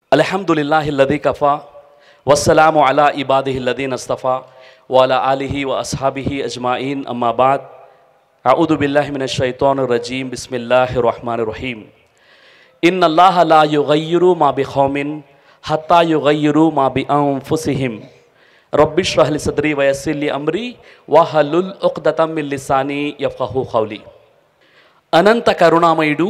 అల్హమ్దుల్లాహిల్లదీ కఫా వస్సలాము అలా ఇబాదిహిల్లదీన్ అస్తఫా వాలా ఆలిహి వ అస్హాబిహి అజ్మాయిన్ అమ్మాబాద్ అఊదు బిల్లాహి మిన షైతాన్ రజీం బిస్మిల్లాహి రహమాన్ రహీం ఇన్ అల్లాహ లా యుగయ్యిరు మా బి ఖౌమిన్ హత్తా యుగయ్యిరు మా బి అంఫుసిహిం రబ్బిష్ రహలి సద్రి వయసిల్లి అమ్రి వహలుల్ ఉక్దతం మిన్ లిసాని యఫ్కహు ఖౌలి అనంత కరుణామయుడు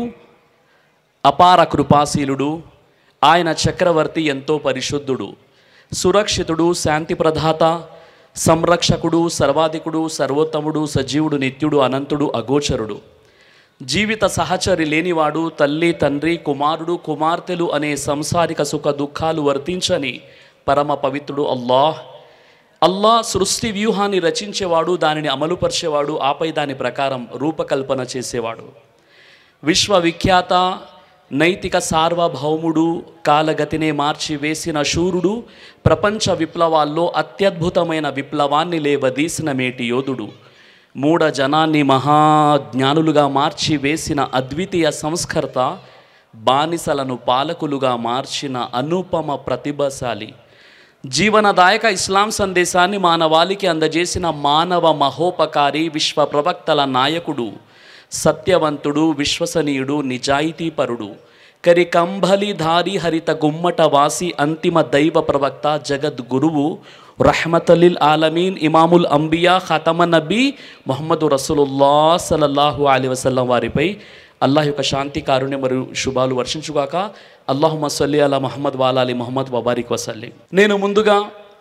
అపార కృపాశీలుడు ఆయన చక్రవర్తి ఎంతో పరిశుద్ధుడు సురక్షితుడు శాంతి ప్రదాత సంరక్షకుడు సర్వాధికుడు సర్వోత్తముడు సజీవుడు నిత్యుడు అనంతుడు అగోచరుడు జీవిత సహచరి లేనివాడు తల్లి తండ్రి కుమారుడు కుమార్తెలు అనే సంసారిక సుఖ దుఃఖాలు వర్తించని పరమ పవిత్రుడు అల్లాహ్ అల్లా సృష్టి వ్యూహాన్ని రచించేవాడు దానిని అమలుపరిచేవాడు ఆపై దాని ప్రకారం రూపకల్పన చేసేవాడు విశ్వవిఖ్యాత నైతిక సార్వభౌముడు కాలగతినే మార్చి వేసిన శూరుడు ప్రపంచ విప్లవాల్లో అత్యద్భుతమైన విప్లవాన్ని లేవదీసిన మేటి యోధుడు మూఢ జనాన్ని మహాజ్ఞానులుగా మార్చి వేసిన అద్వితీయ సంస్కర్త బానిసలను పాలకులుగా మార్చిన అనుపమ ప్రతిభశాలి జీవనదాయక ఇస్లాం సందేశాన్ని మానవాళికి అందజేసిన మానవ మహోపకారి విశ్వ ప్రవక్తల నాయకుడు సత్యవంతుడు విశ్వసనీయుడు నిజాయితీపరుడు కరికంబలిధారి హరిత గుమ్మట వాసి అంతిమ దైవ ప్రవక్త జగద్గురువు రహమతలిల్ ఆలమీన్ ఇమాముల్ అంబియా ఖతమ నబీ మొహమ్మదు రసూలుల్లా సలల్లాహు అలీ వసల్లం వారిపై అల్లాహ్ యొక్క శాంతి కారుణ్యం మరియు శుభాలు వర్షించుగాక అల్లాహు మసల్లి అలా మహమ్మద్ వాలాలి మహమ్మద్ వబారిక్ వసల్లి నేను ముందుగా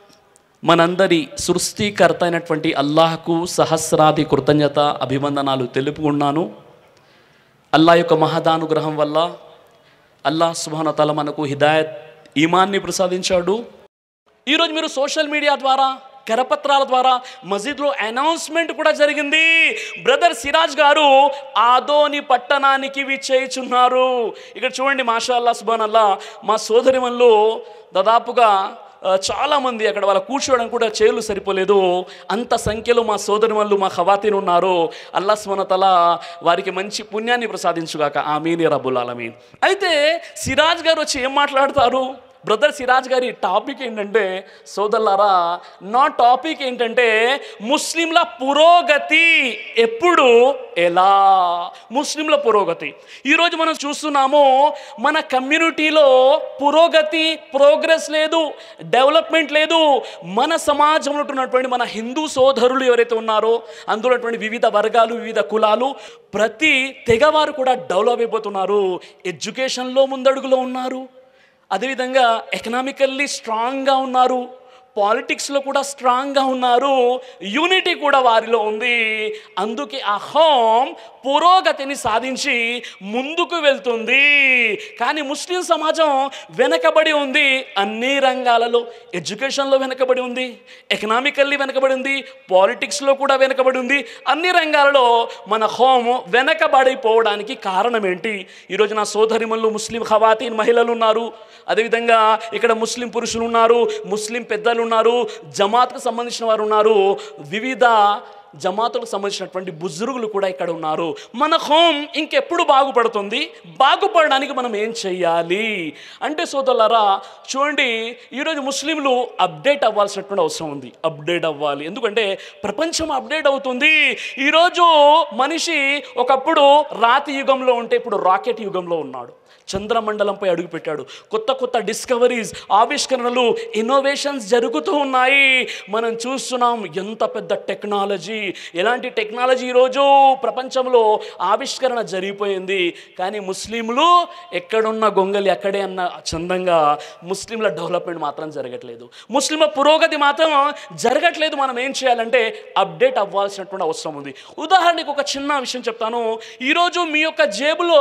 మనందరి సృష్టికర్త అయినటువంటి అల్లాహకు సహస్రాది కృతజ్ఞత అభివందనాలు తెలుపుకున్నాను అల్లాహ్ యొక్క మహదానుగ్రహం వల్ల అల్లాహ్ సుభానతల మనకు హిదాయత్ ఈమాన్ని ప్రసాదించాడు ఈరోజు మీరు సోషల్ మీడియా ద్వారా కరపత్రాల ద్వారా మసీద్లో అనౌన్స్మెంట్ కూడా జరిగింది బ్రదర్ సిరాజ్ గారు ఆదోని పట్టణానికి విచ్చేయుచున్నారు ఇక్కడ చూడండి మాషా అల్లా సుబాన్ అల్లా మా సోదరిమన్లు దాదాపుగా ఆ, చాలామంది అక్కడ వాళ్ళ కూర్చోవడం కూడా చేలు సరిపోలేదు అంత సంఖ్యలో మా సోదరి వాళ్ళు మా ఖవాతీన్ ఉన్నారు అల్లా స్మనతల వారికి మంచి పుణ్యాన్ని ప్రసాదించుగాక ఆమీని రబుల్ ఆలమీన్ అయితే సిరాజ్ గారు వచ్చి ఏం మాట్లాడతారు బ్రదర్ సిరాజ్ గారి టాపిక్ ఏంటంటే సోదరులారా నా టాపిక్ ఏంటంటే ముస్లింల పురోగతి ఎప్పుడు ఎలా ముస్లింల పురోగతి ఈరోజు మనం చూస్తున్నాము మన కమ్యూనిటీలో పురోగతి ప్రోగ్రెస్ లేదు డెవలప్మెంట్ లేదు మన సమాజంలో ఉన్నటువంటి మన హిందూ సోదరులు ఎవరైతే ఉన్నారో అందులో ఉన్నటువంటి వివిధ వర్గాలు వివిధ కులాలు ప్రతి తెగవారు కూడా డెవలప్ అయిపోతున్నారు ఎడ్యుకేషన్లో ముందడుగులో ఉన్నారు అదేవిధంగా ఎకనామికల్లీ స్ట్రాంగ్గా ఉన్నారు పాలిటిక్స్లో కూడా స్ట్రాంగ్గా ఉన్నారు యూనిటీ కూడా వారిలో ఉంది అందుకే ఆ హోమ్ పురోగతిని సాధించి ముందుకు వెళ్తుంది కానీ ముస్లిం సమాజం వెనకబడి ఉంది అన్ని రంగాలలో ఎడ్యుకేషన్లో వెనకబడి ఉంది ఎకనామికల్లీ వెనకబడి ఉంది పాలిటిక్స్లో కూడా వెనకబడి ఉంది అన్ని రంగాలలో మన హోమ్ వెనకబడిపోవడానికి కారణం ఏంటి ఈరోజు నా సోదరిమల్లు ముస్లిం ఖవాతీన్ మహిళలు ఉన్నారు అదేవిధంగా ఇక్కడ ముస్లిం పురుషులు ఉన్నారు ముస్లిం పెద్దలు ఉన్నారు జమాత్కు సంబంధించిన వారు ఉన్నారు వివిధ జమాతులకు సంబంధించినటువంటి బుజురుగులు కూడా ఇక్కడ ఉన్నారు మన హోమ్ ఇంకెప్పుడు బాగుపడుతుంది బాగుపడడానికి మనం ఏం చెయ్యాలి అంటే సోదరులారా చూడండి ఈరోజు ముస్లింలు అప్డేట్ అవ్వాల్సినటువంటి అవసరం ఉంది అప్డేట్ అవ్వాలి ఎందుకంటే ప్రపంచం అప్డేట్ అవుతుంది ఈరోజు మనిషి ఒకప్పుడు రాతి యుగంలో ఉంటే ఇప్పుడు రాకెట్ యుగంలో ఉన్నాడు చంద్రమండలంపై అడుగుపెట్టాడు కొత్త కొత్త డిస్కవరీస్ ఆవిష్కరణలు ఇన్నోవేషన్స్ జరుగుతూ ఉన్నాయి మనం చూస్తున్నాం ఎంత పెద్ద టెక్నాలజీ ఎలాంటి టెక్నాలజీ ఈరోజు ప్రపంచంలో ఆవిష్కరణ జరిగిపోయింది కానీ ముస్లింలు ఎక్కడున్న గొంగలి అక్కడే అన్న చందంగా ముస్లింల డెవలప్మెంట్ మాత్రం జరగట్లేదు ముస్లింల పురోగతి మాత్రం జరగట్లేదు మనం ఏం చేయాలంటే అప్డేట్ అవ్వాల్సినటువంటి అవసరం ఉంది ఉదాహరణకు ఒక చిన్న విషయం చెప్తాను ఈరోజు మీ యొక్క జేబులో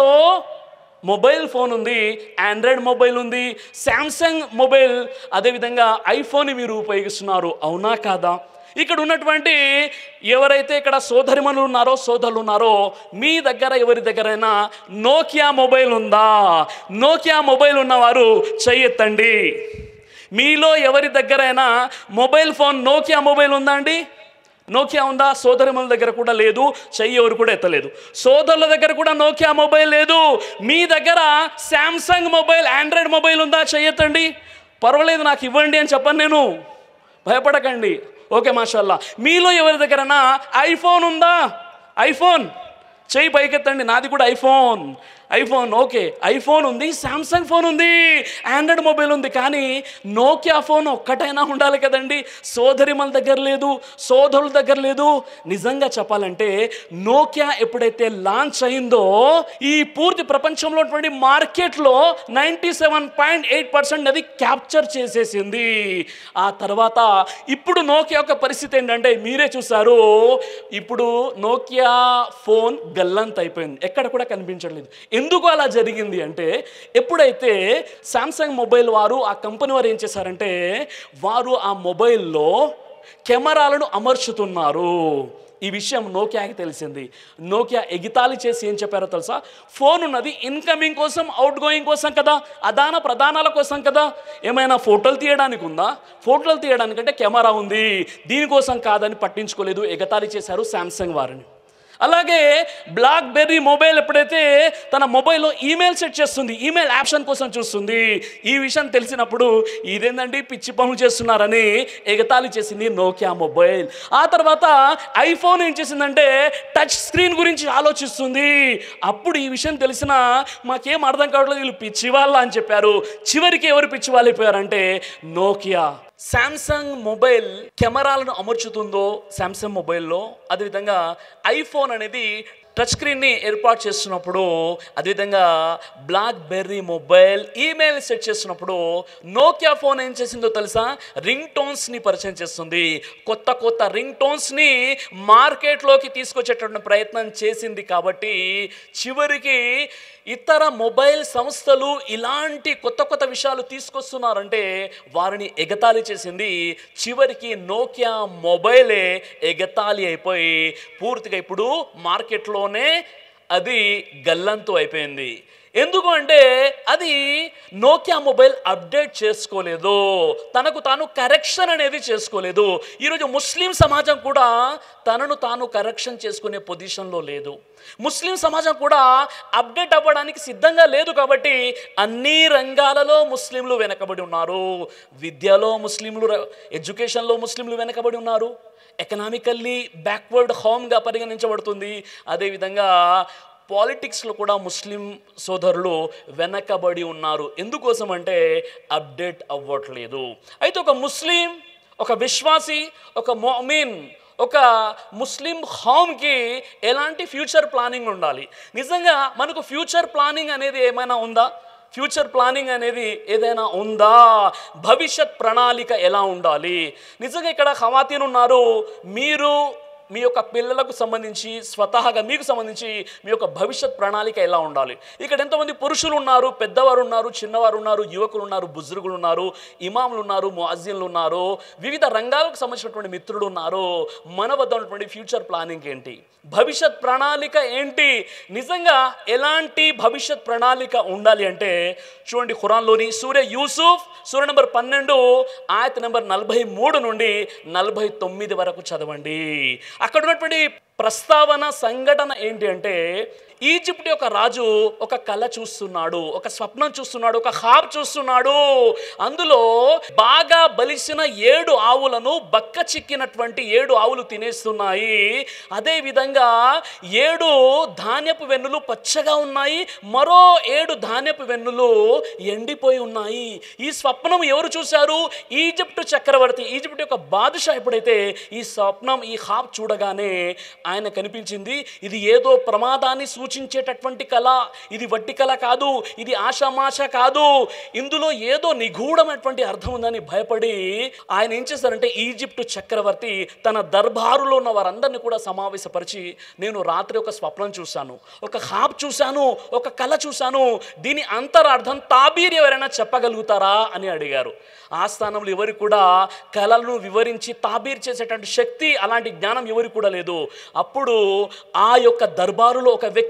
మొబైల్ ఫోన్ ఉంది ఆండ్రాయిడ్ మొబైల్ ఉంది శాంసంగ్ మొబైల్ అదేవిధంగా ఐఫోన్ మీరు ఉపయోగిస్తున్నారు అవునా కాదా ఇక్కడ ఉన్నటువంటి ఎవరైతే ఇక్కడ సోదరిమనులు ఉన్నారో సోదరులు ఉన్నారో మీ దగ్గర ఎవరి దగ్గరైనా నోకియా మొబైల్ ఉందా నోకియా మొబైల్ ఉన్నవారు చెయ్యెత్తండి మీలో ఎవరి దగ్గరైనా మొబైల్ ఫోన్ నోకియా మొబైల్ ఉందా అండి నోకియా ఉందా సోదరిమల దగ్గర కూడా లేదు చెయ్యి ఎవరు కూడా ఎత్తలేదు సోదరుల దగ్గర కూడా నోకియా మొబైల్ లేదు మీ దగ్గర శాంసంగ్ మొబైల్ ఆండ్రాయిడ్ మొబైల్ ఉందా చెయ్యెత్తండి పర్వాలేదు నాకు ఇవ్వండి అని చెప్పను నేను భయపడకండి ఓకే మాషల్లా మీలో ఎవరి దగ్గరనా ఐఫోన్ ఉందా ఐఫోన్ చెయ్యి పైకెత్తండి నాది కూడా ఐఫోన్ ఐఫోన్ ఓకే ఐఫోన్ ఉంది శాంసంగ్ ఫోన్ ఉంది ఆండ్రాయిడ్ మొబైల్ ఉంది కానీ నోకియా ఫోన్ ఒక్కటైనా ఉండాలి కదండి సోదరి మన దగ్గర లేదు సోదరుల దగ్గర లేదు నిజంగా చెప్పాలంటే నోకియా ఎప్పుడైతే లాంచ్ అయిందో ఈ పూర్తి ప్రపంచంలో ఉన్నటువంటి మార్కెట్లో ninety seven point eight percent అది క్యాప్చర్ చేసేసింది ఆ తర్వాత ఇప్పుడు నోకియా యొక్క పరిస్థితి ఏంటంటే మీరే చూసారు ఇప్పుడు నోకియా ఫోన్ గల్లంత అయిపోయింది ఎక్కడ కూడా కనిపించట్లేదు ఎందుకు అలా జరిగింది అంటే ఎప్పుడైతే శాంసంగ్ మొబైల్ వారు ఆ కంపెనీ వారు ఏం చేశారంటే వారు ఆ మొబైల్లో కెమెరాలను అమర్చుతున్నారు ఈ విషయం నోకియాకి తెలిసింది నోకియా ఎగితాళి చేసి ఏం చెప్పారో తెలుసా ఫోన్ ఉన్నది ఇన్కమింగ్ కోసం అవుట్ గోయింగ్ కోసం కదా అదాన ప్రధానాల కోసం కదా ఏమైనా ఫోటోలు తీయడానికి ఉందా ఫోటోలు తీయడానికంటే కెమెరా ఉంది దీనికోసం కాదని పట్టించుకోలేదు ఎగతాళి చేశారు శాంసంగ్ వారిని అలాగే బ్లాక్ బెర్రీ మొబైల్ ఎప్పుడైతే తన మొబైల్లో ఈమెయిల్ సెట్ చేస్తుంది ఈమెయిల్ యాప్షన్ కోసం చూస్తుంది ఈ విషయం తెలిసినప్పుడు ఇదేందండి పిచ్చి పనులు చేస్తున్నారని ఎగతాళి చేసింది నోకియా మొబైల్ ఆ తర్వాత ఐఫోన్ ఏం చేసిందంటే టచ్ స్క్రీన్ గురించి ఆలోచిస్తుంది అప్పుడు ఈ విషయం తెలిసిన మాకేం అర్థం కావట్లేదు వీళ్ళు పిచ్చి వాళ్ళ అని చెప్పారు చివరికి ఎవరు పిచ్చి వాళ్ళు అయిపోయారంటే నోకియా శాంసంగ్ మొబైల్ కెమెరాలను అమర్చుతుందో శాంసంగ్ మొబైల్లో అదేవిధంగా ఐఫోన్ అనేది టచ్ స్క్రీన్ని ఏర్పాటు చేస్తున్నప్పుడు అదేవిధంగా BlackBerry mobile email set చేస్తున్నప్పుడు నోకియా ఫోన్ ఏం చేసిందో తెలుసా రింగ్ టోన్స్ని పరిచయం చేస్తుంది కొత్త కొత్త రింగ్ టోన్స్ని మార్కెట్లోకి తీసుకొచ్చేటటువంటి ప్రయత్నం చేసింది కాబట్టి చివరికి ఇతర మొబైల్ సంస్థలు ఇలాంటి కొత్త కొత్త విషయాలు తీసుకొస్తున్నారంటే వారిని ఎగతాళి చేసింది చివరికి నోకియా మొబైలే ఎగతాళి అయిపోయి పూర్తిగా ఇప్పుడు మార్కెట్లోనే అది గల్లంతు అయిపోయింది ఎందుకు అంటే అది నోకియా మొబైల్ అప్డేట్ చేసుకోలేదు తనకు తాను కరెక్షన్ అనేది చేసుకోలేదు ఈరోజు ముస్లిం సమాజం కూడా తనను తాను కరెక్షన్ చేసుకునే పొజిషన్లో లేదు ముస్లిం సమాజం కూడా అప్డేట్ అవ్వడానికి సిద్ధంగా లేదు కాబట్టి అన్ని రంగాలలో ముస్లింలు వెనకబడి ఉన్నారు విద్యలో ముస్లింలు ర- ఎడ్యుకేషన్లో ముస్లింలు వెనకబడి ఉన్నారు ఎకనామికల్లీ బ్యాక్వర్డ్ హోమ్గా పరిగణించబడుతుంది అదేవిధంగా పాలిటిక్స్లో కూడా ముస్లిం సోదరులు వెనకబడి ఉన్నారు ఎందుకోసం అంటే అప్డేట్ అవ్వట్లేదు అయితే ఒక ముస్లిం ఒక విశ్వాసి ఒక మోమిన్ ఒక ముస్లిం హోమ్కి ఎలాంటి ఫ్యూచర్ ప్లానింగ్ ఉండాలి నిజంగా మనకు ఫ్యూచర్ ప్లానింగ్ అనేది ఏమైనా ఉందా ఫ్యూచర్ ప్లానింగ్ అనేది ఏదైనా ఉందా భవిష్యత్ ప్రణాళిక ఎలా ఉండాలి నిజంగా ఇక్కడ ఖవాతీన్ ఉన్నారు మీరు మీ యొక్క పిల్లలకు సంబంధించి స్వతహాగా మీకు సంబంధించి మీ యొక్క భవిష్యత్ ప్రణాళిక ఎలా ఉండాలి ఇక్కడ ఎంతమంది పురుషులు ఉన్నారు పెద్దవారు ఉన్నారు చిన్నవారు ఉన్నారు యువకులు ఉన్నారు బుజుర్గులు ఉన్నారు ఇమాములు ఉన్నారు ముఅజ్జిన్లు ఉన్నారు వివిధ రంగాలకు సంబంధించినటువంటి మిత్రులు ఉన్నారు మన వద్ద ఉన్నటువంటి ఫ్యూచర్ ప్లానింగ్ ఏంటి భవిష్యత్ ప్రణాళిక ఏంటి నిజంగా ఎలాంటి భవిష్యత్ ప్రణాళిక ఉండాలి అంటే చూడండి ఖురాన్లోని సూర్య యూసుఫ్ సూర్య నెంబర్ పన్నెండు ఆయత నెంబర్ నలభై మూడు నుండి నలభై తొమ్మిది వరకు చదవండి అక్కడ ఉన్నటువంటి ప్రస్తావన సంఘటన ఏంటి అంటే ఈజిప్ట్ యొక్క రాజు ఒక కళ చూస్తున్నాడు ఒక స్వప్నం చూస్తున్నాడు ఒక హాబ్ చూస్తున్నాడు అందులో బాగా బలిసిన ఏడు ఆవులను బక్క చిక్కినటువంటి ఏడు ఆవులు తినేస్తున్నాయి అదే విధంగా ఏడు ధాన్యపు వెన్నులు పచ్చగా ఉన్నాయి మరో ఏడు ధాన్యపు వెన్నులు ఎండిపోయి ఉన్నాయి ఈ స్వప్నం ఎవరు చూశారు ఈజిప్ట్ చక్రవర్తి ఈజిప్ట్ యొక్క బాదుషా ఎప్పుడైతే ఈ స్వప్నం ఈ హాబ్ చూడగానే ఆయన కనిపించింది ఇది ఏదో ప్రమాదాన్ని సూచించేటటువంటి కళ ఇది వట్టి కళ కాదు ఇది ఆషామాష కాదు ఇందులో ఏదో నిగూఢమైనటువంటి అర్థం ఉందని భయపడి ఆయన ఏం చేశారంటే ఈజిప్ట్ చక్రవర్తి తన దర్బారులో ఉన్న వారందరినీ కూడా సమావేశపరిచి నేను రాత్రి ఒక స్వప్నం చూశాను ఒక హాబ్ చూశాను ఒక కళ చూశాను దీని అంతరార్థం తాబీర్ ఎవరైనా చెప్పగలుగుతారా అని అడిగారు ఆ స్థానంలో ఎవరికి కూడా కళలను వివరించి తాబీర్ చేసేటువంటి శక్తి అలాంటి జ్ఞానం ఎవరికి కూడా లేదు అప్పుడు ఆ యొక్క దర్బారులో ఒక వ్యక్తి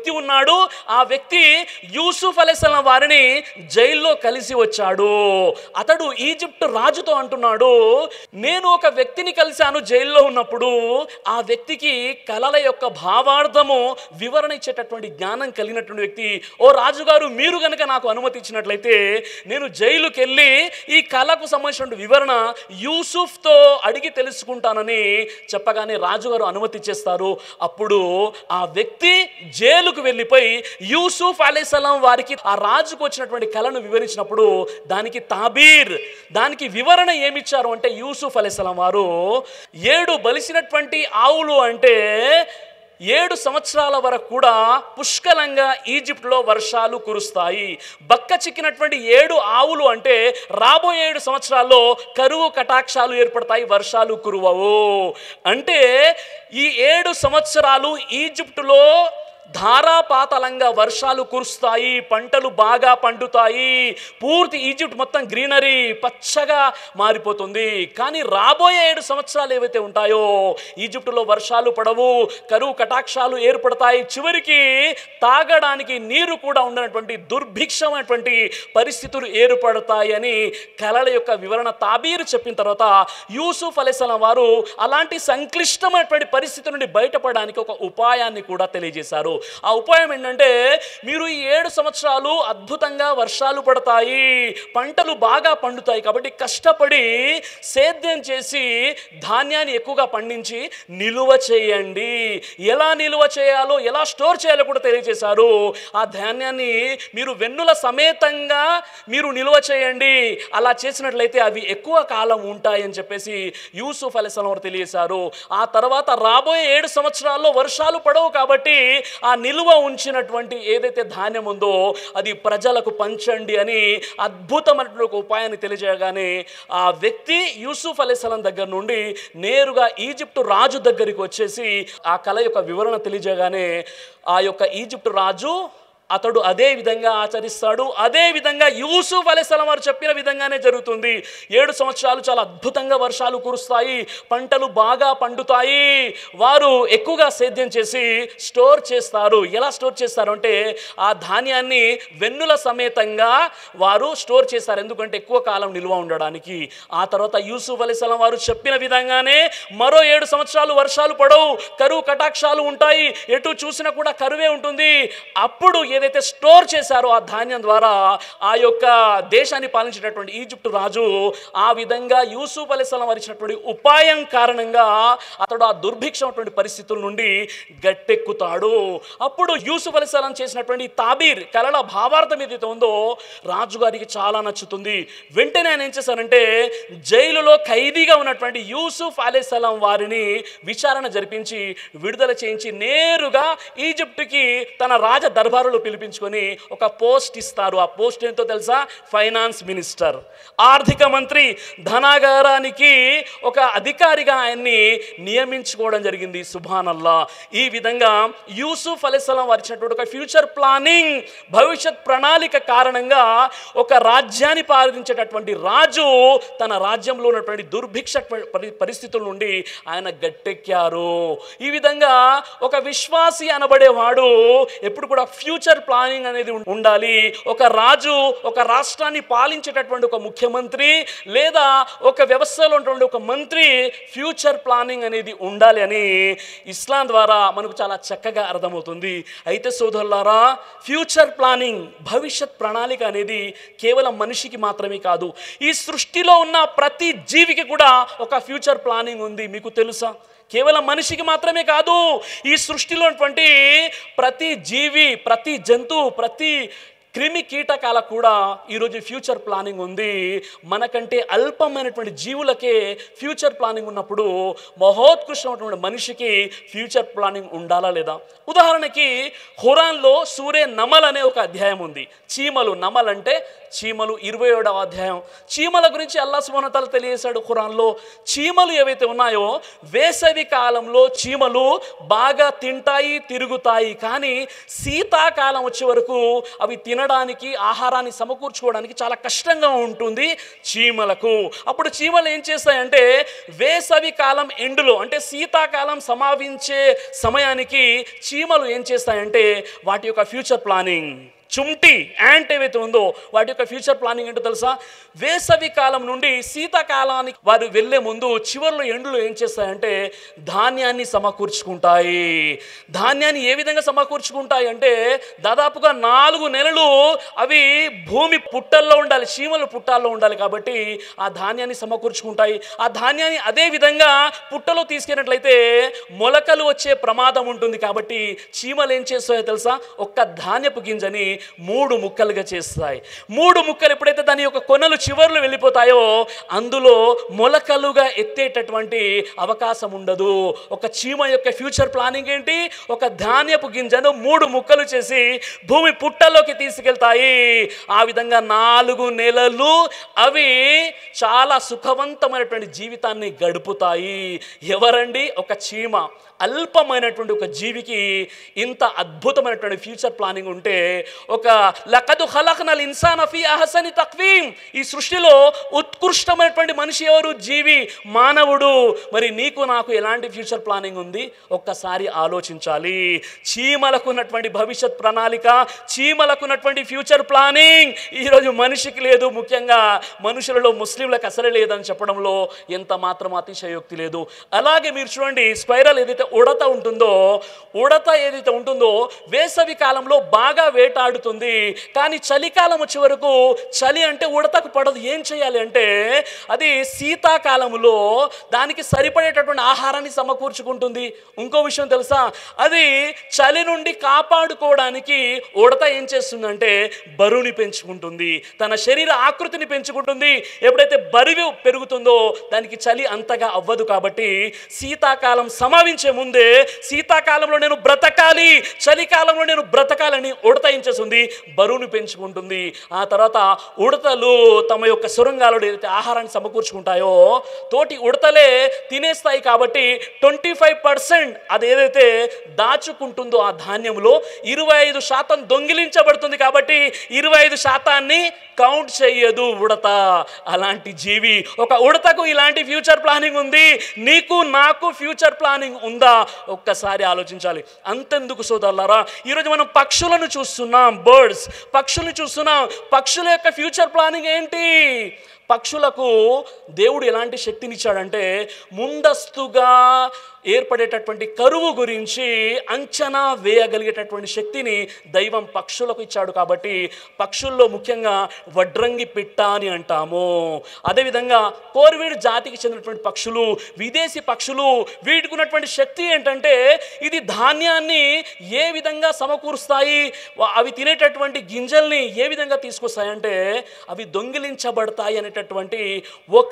వ్యక్తి ఉన్నాడు ఆ వ్యక్తి యూసుఫ్ అలెసలం వారిని జైల్లో కలిసి వచ్చాడు అతడు ఈజిప్ట్ రాజుతో అంటున్నాడు నేను ఒక వ్యక్తిని కలిశాను జైల్లో ఉన్నప్పుడు ఆ వ్యక్తికి కళల యొక్క భావార్థము వివరణ ఇచ్చేటటువంటి జ్ఞానం కలిగినటువంటి వ్యక్తి ఓ రాజుగారు మీరు గనక నాకు అనుమతి ఇచ్చినట్లయితే నేను జైలుకి వెళ్ళి ఈ కళకు సంబంధించిన వివరణ యూసుఫ్తో అడిగి తెలుసుకుంటానని చెప్పగానే రాజుగారు అనుమతి ఇచ్చేస్తారు అప్పుడు ఆ వ్యక్తి జైలుకు వెళ్ళిపోయి యూసుఫ్ అలీసలాం వారికి ఆ రాజుకు వచ్చినటువంటి కళను వివరించినప్పుడు దానికి తాబీర్ దానికి వివరణ ఏమిచ్చారు అంటే యూసుఫ్ అలీసలాం వారు ఏడు బలిసినటువంటి ఆవులు అంటే ఏడు సంవత్సరాల వరకు కూడా పుష్కలంగా ఈజిప్ట్లో వర్షాలు కురుస్తాయి బక్క చిక్కినటువంటి ఏడు ఆవులు అంటే రాబోయే ఏడు సంవత్సరాల్లో కరువు కటాక్షాలు ఏర్పడతాయి వర్షాలు కురువవు అంటే ఈ ఏడు సంవత్సరాలు ఈజిప్టులో ధారాపాతలంగా వర్షాలు కురుస్తాయి పంటలు బాగా పండుతాయి పూర్తి ఈజిప్ట్ మొత్తం గ్రీనరీ పచ్చగా మారిపోతుంది కానీ రాబోయే ఏడు సంవత్సరాలు ఏవైతే ఉంటాయో ఈజిప్టులో వర్షాలు పడవు కరువు కటాక్షాలు ఏర్పడతాయి చివరికి తాగడానికి నీరు కూడా ఉండనటువంటి దుర్భిక్షమైనటువంటి పరిస్థితులు ఏర్పడతాయి అని కళల యొక్క వివరణ తాబీరు చెప్పిన తర్వాత యూసుఫ్ అలెసలం వారు అలాంటి సంక్లిష్టమైనటువంటి పరిస్థితి నుండి బయటపడడానికి ఒక ఉపాయాన్ని కూడా తెలియజేశారు ఆ ఉపాయం ఏంటంటే మీరు ఈ ఏడు సంవత్సరాలు అద్భుతంగా వర్షాలు పడతాయి పంటలు బాగా పండుతాయి కాబట్టి కష్టపడి సేద్యం చేసి ధాన్యాన్ని ఎక్కువగా పండించి నిలువ చేయండి ఎలా నిలువ చేయాలో ఎలా స్టోర్ చేయాలో కూడా తెలియజేశారు ఆ ధాన్యాన్ని మీరు వెన్నుల సమేతంగా మీరు నిలువ చేయండి అలా చేసినట్లయితే అవి ఎక్కువ కాలం ఉంటాయని చెప్పేసి యూసుఫ్ అలీస్లాం వారు తెలియజేశారు ఆ తర్వాత రాబోయే ఏడు సంవత్సరాల్లో వర్షాలు పడవు కాబట్టి ఆ నిలువ ఉంచినటువంటి ఏదైతే ధాన్యం ఉందో అది ప్రజలకు పంచండి అని అద్భుతమైనటువంటి ఒక ఉపాయాన్ని తెలియజేయగానే ఆ వ్యక్తి యూసుఫ్ అలీస్లాం దగ్గర నుండి నేరుగా ఈజిప్టు రాజు దగ్గరికి వచ్చేసి ఆ కళ యొక్క వివరణ తెలియజేయగానే ఆ యొక్క ఈజిప్టు రాజు అతడు అదే విధంగా ఆచరిస్తాడు అదే విధంగా యూసుఫ్ అలీస్లాం వారు చెప్పిన విధంగానే జరుగుతుంది ఏడు సంవత్సరాలు చాలా అద్భుతంగా వర్షాలు కురుస్తాయి పంటలు బాగా పండుతాయి వారు ఎక్కువగా సేద్యం చేసి స్టోర్ చేస్తారు ఎలా స్టోర్ చేస్తారు అంటే ఆ ధాన్యాన్ని వెన్నుల సమేతంగా వారు స్టోర్ చేస్తారు ఎందుకంటే ఎక్కువ కాలం నిల్వ ఉండడానికి ఆ తర్వాత యూసుఫ్ అలీస్లాం వారు చెప్పిన విధంగానే మరో ఏడు సంవత్సరాలు వర్షాలు పడవు కరువు కటాక్షాలు ఉంటాయి ఎటు చూసినా కూడా కరువే ఉంటుంది అప్పుడు ఏదైతే స్టోర్ చేశారో ఆ ధాన్యం ద్వారా ఆ యొక్క దేశాన్ని పాలించేటటువంటి ఈజిప్ట్ రాజు ఆ విధంగా యూసుఫ్ అలీస్లాం వారు ఇచ్చినటువంటి ఉపాయం కారణంగా అతడు ఆ దుర్భిక్షమైనటువంటి పరిస్థితుల నుండి గట్టెక్కుతాడు అప్పుడు యూసుఫ్ అలీస్లాం చేసినటువంటి తాబీర్ కలల భావార్థం ఏదైతే ఉందో రాజుగారికి చాలా నచ్చుతుంది వెంటనే ఆయన ఏం చేశారంటే జైలులో ఖైదీగా ఉన్నటువంటి యూసుఫ్ అలీస్లాం వారిని విచారణ జరిపించి విడుదల చేయించి నేరుగా ఈజిప్ట్కి తన రాజ దర్బారులో పిలిపించుకొని ఒక పోస్ట్ ఇస్తారు ఆ పోస్ట్ ఏంటో తెలుసా ఫైనాన్స్ మినిస్టర్ ఆర్థిక మంత్రి ధనాగారానికి ఒక అధికారిగా ఆయన్ని నియమించుకోవడం జరిగింది సుభానల్లా ఈ విధంగా యూసుఫ్ అలీస్లాం వారు ఇచ్చినటువంటి ఒక ఫ్యూచర్ ప్లానింగ్ భవిష్యత్ ప్రణాళిక కారణంగా ఒక రాజ్యాన్ని పాలించేటటువంటి రాజు తన రాజ్యంలో ఉన్నటువంటి దుర్భిక్ష పరి- పరిస్థితుల నుండి ఆయన గట్టెక్కారు ఈ విధంగా ఒక విశ్వాసి అనబడేవాడు ఎప్పుడు కూడా ఫ్యూచర్ ప్లానింగ్ అనేది ఉం- ఉండాలి ఒక రాజు ఒక రాష్ట్రాన్ని పాలించేటటువంటి ఒక ముఖ్యమంత్రి లేదా ఒక వ్యవస్థలో ఉన్నటువంటి ఒక మంత్రి ఫ్యూచర్ ప్లానింగ్ అనేది ఉండాలి అని ఇస్లాం ద్వారా మనకు చాలా చక్కగా అర్థమవుతుంది అయితే సోదరులారా ఫ్యూచర్ ప్లానింగ్ భవిష్యత్ ప్రణాళిక అనేది కేవలం మనిషికి మాత్రమే కాదు ఈ సృష్టిలో ఉన్న ప్రతి జీవికి కూడా ఒక ఫ్యూచర్ ప్లానింగ్ ఉంది మీకు తెలుసా కేవలం మనిషికి మాత్రమే కాదు ఈ సృష్టిలో ఉన్నటువంటి ప్రతి జీవి ప్రతి జంతువు ప్రతి క్రిమి కీటకాలకు కూడా ఈరోజు ఫ్యూచర్ ప్లానింగ్ ఉంది మనకంటే అల్పమైనటువంటి జీవులకే ఫ్యూచర్ ప్లానింగ్ ఉన్నప్పుడు మహోత్కృష్టమైనటువంటి మనిషికి ఫ్యూచర్ ప్లానింగ్ ఉండాలా లేదా ఉదాహరణకి హురాన్లో సూర్య నమల్ అనే ఒక అధ్యాయం ఉంది చీమలు నమల్ అంటే చీమలు ఇరవై ఏడవ అధ్యాయం చీమల గురించి అల్లా సుమనతలు తెలియజేశాడు ఖురాన్లో చీమలు ఏవైతే ఉన్నాయో వేసవి కాలంలో చీమలు బాగా తింటాయి తిరుగుతాయి కానీ శీతాకాలం వచ్చే వరకు అవి తిన తినడానికి ఆహారాన్ని సమకూర్చుకోవడానికి చాలా కష్టంగా ఉంటుంది చీమలకు అప్పుడు చీమలు ఏం చేస్తాయంటే వేసవి కాలం ఎండులో అంటే శీతాకాలం సమావించే సమయానికి చీమలు ఏం చేస్తాయంటే వాటి యొక్క ఫ్యూచర్ ప్లానింగ్ చుంటి యాంట్ ఏవైతే ఉందో వాటి యొక్క ఫ్యూచర్ ప్లానింగ్ ఏంటో తెలుసా వేసవి కాలం నుండి శీతాకాలానికి వారు వెళ్ళే ముందు చివరిలో ఎండులో ఏం చేస్తాయంటే ధాన్యాన్ని సమకూర్చుకుంటాయి ధాన్యాన్ని ఏ విధంగా సమకూర్చుకుంటాయి అంటే దాదాపుగా నాలుగు నెలలు అవి భూమి పుట్టల్లో ఉండాలి చీమలు పుట్టాల్లో ఉండాలి కాబట్టి ఆ ధాన్యాన్ని సమకూర్చుకుంటాయి ఆ ధాన్యాన్ని అదే విధంగా పుట్టలో తీసుకెళ్ళినట్లయితే మొలకలు వచ్చే ప్రమాదం ఉంటుంది కాబట్టి చీమలు ఏం చేస్తాయో తెలుసా ఒక్క ధాన్యపు గింజని మూడు ముక్కలుగా చేస్తాయి మూడు ముక్కలు ఎప్పుడైతే దాని యొక్క కొనలు చివర్లు వెళ్ళిపోతాయో అందులో మొలకలుగా ఎత్తేటటువంటి అవకాశం ఉండదు ఒక చీమ యొక్క ఫ్యూచర్ ప్లానింగ్ ఏంటి ఒక ధాన్యపు గింజను మూడు ముక్కలు చేసి భూమి పుట్టలోకి తీసుకెళ్తాయి ఆ విధంగా నాలుగు నెలలు అవి చాలా సుఖవంతమైనటువంటి జీవితాన్ని గడుపుతాయి ఎవరండి ఒక చీమ అల్పమైనటువంటి ఒక జీవికి ఇంత అద్భుతమైనటువంటి ఫ్యూచర్ ప్లానింగ్ ఉంటే ఒక లకదు హలక్నల్ ఇన్సాన్ ఫీ అహసని తక్వీం ఈ సృష్టిలో ఉత్కృష్టమైనటువంటి మనిషి ఎవరు జీవి మానవుడు మరి నీకు నాకు ఎలాంటి ఫ్యూచర్ ప్లానింగ్ ఉంది ఒక్కసారి ఆలోచించాలి చీమలకు ఉన్నటువంటి భవిష్యత్ ప్రణాళిక చీమలకు ఉన్నటువంటి ఫ్యూచర్ ప్లానింగ్ ఈరోజు మనిషికి లేదు ముఖ్యంగా మనుషులలో ముస్లింలకు అసలే లేదని చెప్పడంలో ఎంత మాత్రం అతిశయోక్తి లేదు అలాగే మీరు చూడండి స్పైరల్ ఏదైతే ఉడత ఉంటుందో ఉడత ఏదైతే ఉంటుందో వేసవి కాలంలో బాగా వేటాడుతుంది కానీ చలికాలం వచ్చే వరకు చలి అంటే ఉడతకు పడదు ఏం చేయాలి అంటే అది శీతాకాలంలో దానికి సరిపడేటటువంటి ఆహారాన్ని సమకూర్చుకుంటుంది ఇంకో విషయం తెలుసా అది చలి నుండి కాపాడుకోవడానికి ఉడత ఏం చేస్తుందంటే బరువుని పెంచుకుంటుంది తన శరీర ఆకృతిని పెంచుకుంటుంది ఎప్పుడైతే బరువు పెరుగుతుందో దానికి చలి అంతగా అవ్వదు కాబట్టి శీతాకాలం సమావించే ముందే శీతాకాలంలో నేను బ్రతకాలి చలికాలంలో నేను బ్రతకాలని ఉడత ఏం చేస్తుంది బరువును పెంచుకుంటుంది ఆ తర్వాత ఉడతలు తమ యొక్క సొరంగాలలో ఏదైతే ఆహారాన్ని సమకూర్చుకుంటాయో తోటి ఉడతలే తినేస్తాయి కాబట్టి ట్వంటీ ఫైవ్ పర్సెంట్ అది ఏదైతే దాచుకుంటుందో ఆ ధాన్యంలో ఇరవై ఐదు శాతం దొంగిలించబడుతుంది కాబట్టి ఇరవై ఐదు శాతాన్ని కౌంట్ చెయ్యదు ఉడత అలాంటి జీవి ఒక ఉడతకు ఇలాంటి ఫ్యూచర్ ప్లానింగ్ ఉంది నీకు నాకు ఫ్యూచర్ ప్లానింగ్ ఉందా ఒక్కసారి ఆలోచించాలి అంతెందుకు సోదరులారా ఈరోజు మనం పక్షులను చూస్తున్నాం బర్డ్స్ పక్షులను చూస్తున్నాం పక్షుల యొక్క ఫ్యూచర్ ప్లానింగ్ ఏంటి పక్షులకు దేవుడు ఎలాంటి శక్తినిచ్చాడంటే ముందస్తుగా ఏర్పడేటటువంటి కరువు గురించి అంచనా వేయగలిగేటటువంటి శక్తిని దైవం పక్షులకు ఇచ్చాడు కాబట్టి పక్షుల్లో ముఖ్యంగా వడ్రంగి పిట్ట అని అంటాము అదేవిధంగా కోర్వీడ్ జాతికి చెందినటువంటి పక్షులు విదేశీ పక్షులు వీటికి ఉన్నటువంటి శక్తి ఏంటంటే ఇది ధాన్యాన్ని ఏ విధంగా సమకూరుస్తాయి వా- అవి తినేటటువంటి గింజల్ని ఏ విధంగా తీసుకొస్తాయంటే అవి దొంగిలించబడతాయి అనేటటువంటి ఒక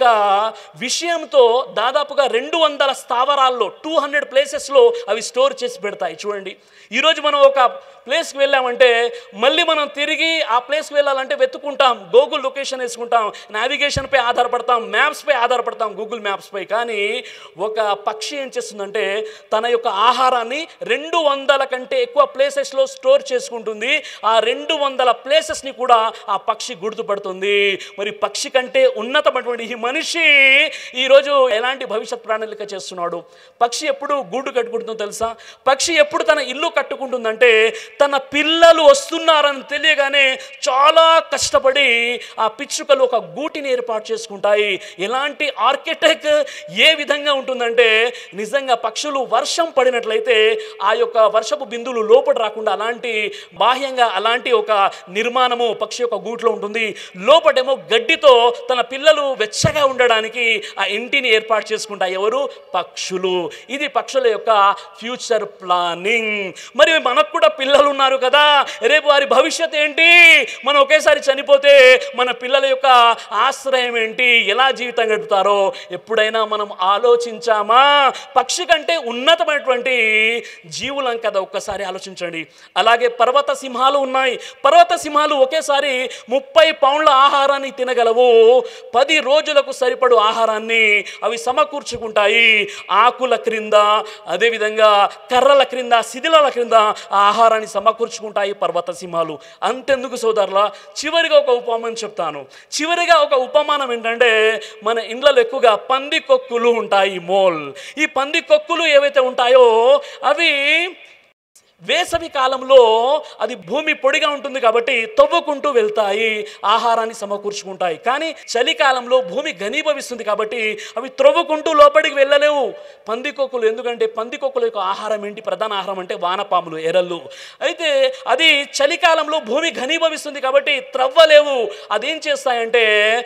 విషయంతో దాదాపుగా రెండు వందల స్థావరాల్లో టూ హండ్రెడ్ ప్లేసెస్లో అవి స్టోర్ చేసి పెడతాయి చూడండి ఈరోజు మనం ఒక ప్లేస్కి వెళ్ళామంటే మళ్ళీ మనం తిరిగి ఆ ప్లేస్కి వెళ్ళాలంటే వెతుకుంటాం గూగుల్ లొకేషన్ వేసుకుంటాం నావిగేషన్పై ఆధారపడతాం మ్యాప్స్పై ఆధారపడతాం గూగుల్ మ్యాప్స్పై కానీ ఒక పక్షి ఏం చేస్తుందంటే తన యొక్క ఆహారాన్ని రెండు వందల కంటే ఎక్కువ ప్లేసెస్లో స్టోర్ చేసుకుంటుంది ఆ రెండు వందల ప్లేసెస్ని కూడా ఆ పక్షి గుర్తుపడుతుంది మరి పక్షి కంటే ఉన్నతమైనటువంటి ఈ మనిషి ఈరోజు ఎలాంటి భవిష్యత్ ప్రణాళిక చేస్తున్నాడు పక్షి ఎప్పుడు గూడు కట్టుకుంటుందో తెలుసా పక్షి ఎప్పుడు తన ఇల్లు కట్టుకుంటుందంటే తన పిల్లలు వస్తున్నారని తెలియగానే చాలా కష్టపడి ఆ పిచ్చుకలు ఒక గూటిని ఏర్పాటు చేసుకుంటాయి ఎలాంటి ఆర్కిటెక్ట్ ఏ విధంగా ఉంటుందంటే నిజంగా పక్షులు వర్షం పడినట్లయితే ఆ యొక్క వర్షపు బిందువులు లోపల రాకుండా అలాంటి బాహ్యంగా అలాంటి ఒక నిర్మాణము పక్షి యొక్క గూట్లో ఉంటుంది లోపటేమో గడ్డితో తన పిల్లలు వెచ్చగా ఉండడానికి ఆ ఇంటిని ఏర్పాటు చేసుకుంటాయి ఎవరు పక్షులు ఇది పక్షుల యొక్క ఫ్యూచర్ ప్లానింగ్ మరి మనకు కూడా పిల్లలు ఉన్నారు కదా రేపు వారి భవిష్యత్ ఏంటి మనం ఒకేసారి చనిపోతే మన పిల్లల యొక్క ఆశ్రయం ఏంటి ఎలా జీవితం గడుపుతారో ఎప్పుడైనా మనం ఆలోచించామా పక్షి కంటే ఉన్నతమైనటువంటి జీవులం కదా ఒక్కసారి ఆలోచించండి అలాగే పర్వత సింహాలు ఉన్నాయి పర్వత సింహాలు ఒకేసారి ముప్పై పౌండ్ల ఆహారాన్ని తినగలవు పది రోజులకు సరిపడు ఆహారాన్ని అవి సమకూర్చుకుంటాయి ఆకుల క్రింద అదేవిధంగా కర్రల క్రింద శిథిలాల క్రింద ఆ ఆహారాన్ని సమకూర్చుకుంటాయి పర్వత సింహాలు అంతెందుకు సోదరుల చివరిగా ఒక ఉపమానం చెప్తాను చివరిగా ఒక ఉపమానం ఏంటంటే మన ఇండ్లలో ఎక్కువగా పంది కొక్కులు ఉంటాయి మోల్ ఈ పంది కొక్కులు ఏవైతే ఉంటాయో అవి వేసవి కాలంలో అది భూమి పొడిగా ఉంటుంది కాబట్టి తవ్వుకుంటూ వెళ్తాయి ఆహారాన్ని సమకూర్చుకుంటాయి కానీ చలికాలంలో భూమి ఘనీభవిస్తుంది కాబట్టి అవి త్రవ్వుకుంటూ లోపలికి వెళ్ళలేవు పందికొక్కులు ఎందుకంటే పందికొక్కుల యొక్క ఆహారం ఏంటి ప్రధాన ఆహారం అంటే వానపాములు ఎరళ్ళు అయితే అది చలికాలంలో భూమి ఘనీభవిస్తుంది కాబట్టి త్రవ్వలేవు అదేం చేస్తాయంటే